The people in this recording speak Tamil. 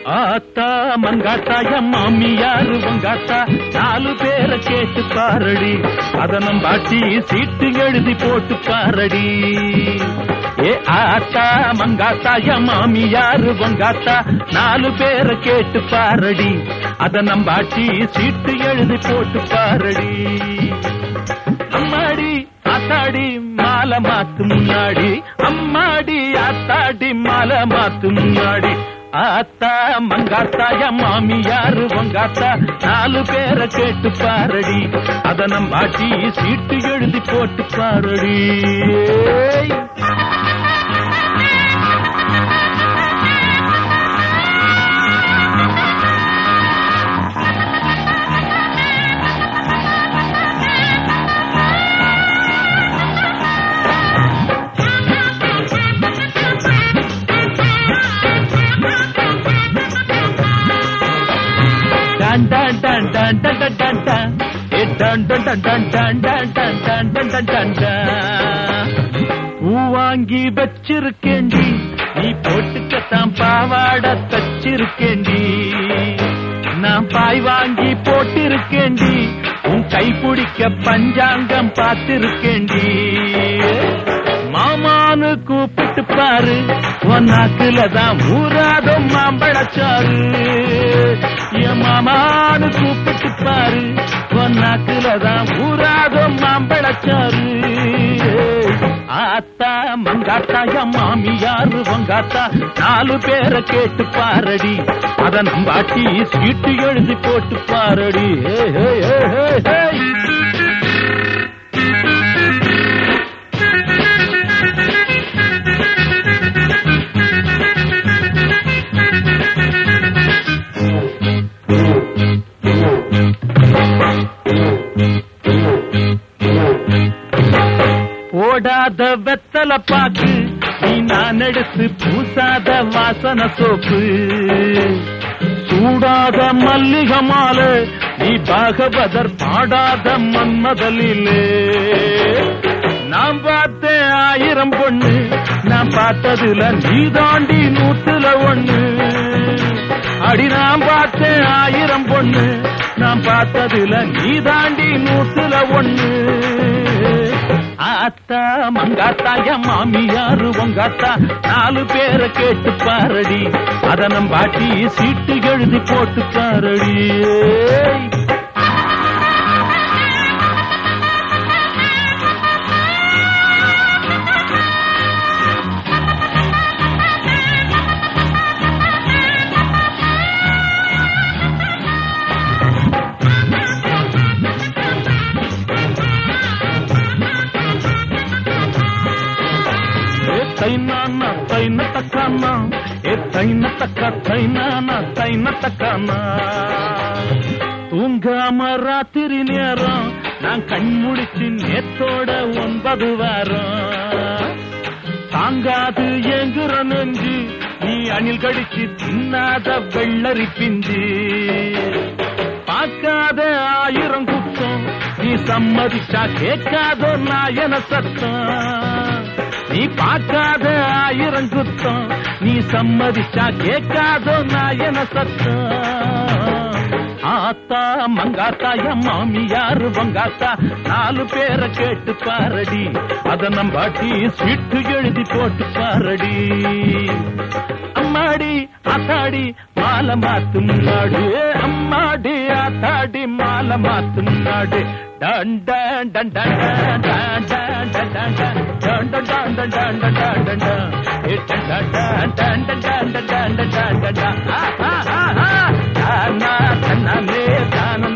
ஆத்தா மங்காத்தா என் மாமியாரு உங்காத்தா நாலு பேரை கேட்டு பாரடி அத நம் பாட்டி சீட்டு எழுதி போட்டு பாரடி ஏ ஆத்தா மங்காத்தா என் மாமியாரு உங்காத்தா நாலு பேரை கேட்டு பாரடி அத நம் பாட்டி சீட்டு எழுதி போட்டு பாரடி அம்மாடி ஆத்தாடி மாலை மாத்து முன்னாடி அம்மாடி ஆத்தாடி மாலை மாத்து முன்னாடி ஆத்தா மங்காத்தா என் மாமியாரு உங்காத்தா நாலு பேரை கேட்டு பாரடி அத நம் பாட்டி சீட்டு எழுதி போட்டு பாரடி டன் டன் டன் டன் டன் டன் டன் டன். ஏ டன் டன் டன் டன் டன் டன் டன் டன் டன் டன் டன் டன். பூ வாங்கி வச்சிருக்கேண்டி நீ போட்டுக்கத்தான் பாவாட தச்சிருக்கேண்டி நான் பாய் வாங்கி போட்டிருக்கேண்டி உன் கை பிடிக்க பஞ்சாங்கம் பார்த்திருக்கேண்டி மாமான்னு கூப்பிட்டு பாரு உன் நாக்குல தான் ஊராத மாம்பழச்சாரு என் மாமான்னு கூப்பிட்டு பாரு உன் நாக்குல தான் ஊராத மாம்பழச்சாரு ஆத்தா மங்காத்தா என் மாமியாரு வங்காத்தா நாலு பேரை கேட்டு பாரடி அத நம்பாட்டி சீட்டு எழுதி போட்டு பாரடி ஹே, ஹே, ஹே, ஹே, ஹே. போடாத வெத்தல பாக்கு நீ நான் எடுத்து பூசாத வாசன சோப்பு சூடாத மல்லிகை மாலை நீ பாகவதர் பாடாத மன்மதலிலே நான் பார்த்தேன் ஆயிரம் பொண்ணு நான் பார்த்ததுல நீ தாண்டி நூத்துல ஒண்ணு அடி நான் பார்த்தேன் ஆயிரம் பொண்ணு நான் பார்த்ததுல நீ தாண்டி நூத்துல ஒண்ணு ஆத்தா மங்காத்தா என் மாமியாரு உங்காத்தா நாலு பேரை கேட்டு பாரடி அத நம் பாட்டி சீட்டு எழுதி போட்டு பாரடி ఏ తైనాన్న తైన తక్కన్న ఏ తైన తక్క తైనాன தைன தக்கானா தூங்காம ராத்திரி நேரம் நான் கண் முழிச்சு நேத்தோட ஒன்பது வாரம் தாங்காது ஏங்குற நெஞ்சு நீ அணில் கடிச்சு தின்னாத வெள்ளரி பிஞ்சு பார்க்காத ஆயிரம் குத்தம் நீ சம்மதிச்சா கேட்காதோ நாயன சத்தம் நீ பார்க்காத ஆயிரம் குத்தம் நீ சம்மதிச்சா கேட்காதோ நாயன சத்தம் ஆத்தா மங்காத்தா என் மாமியாரு வங்காத்தா நாலு பேரை கேட்டு பாரடி அத நம் பாட்டி சீட்டு எழுதி போட்டு பாரடி அம்மாடி ஆத்தாடி மாலை மாத்து முன்னாடி அம்மாடி ஆத்தாடி மாலை மாத்து முன்னாடி டன் டன் டன் டன் டன் டன் டன் டன் டன் டன் டன் டன் டன் டன் டன் டன் டன். ஏ டன் டன் டன் டன் டன் டன் டன் டன் டன் டன் டன் டன். ஆ, ஆ, ஆ, ஆ. தானா, தன்னாலே, தானா,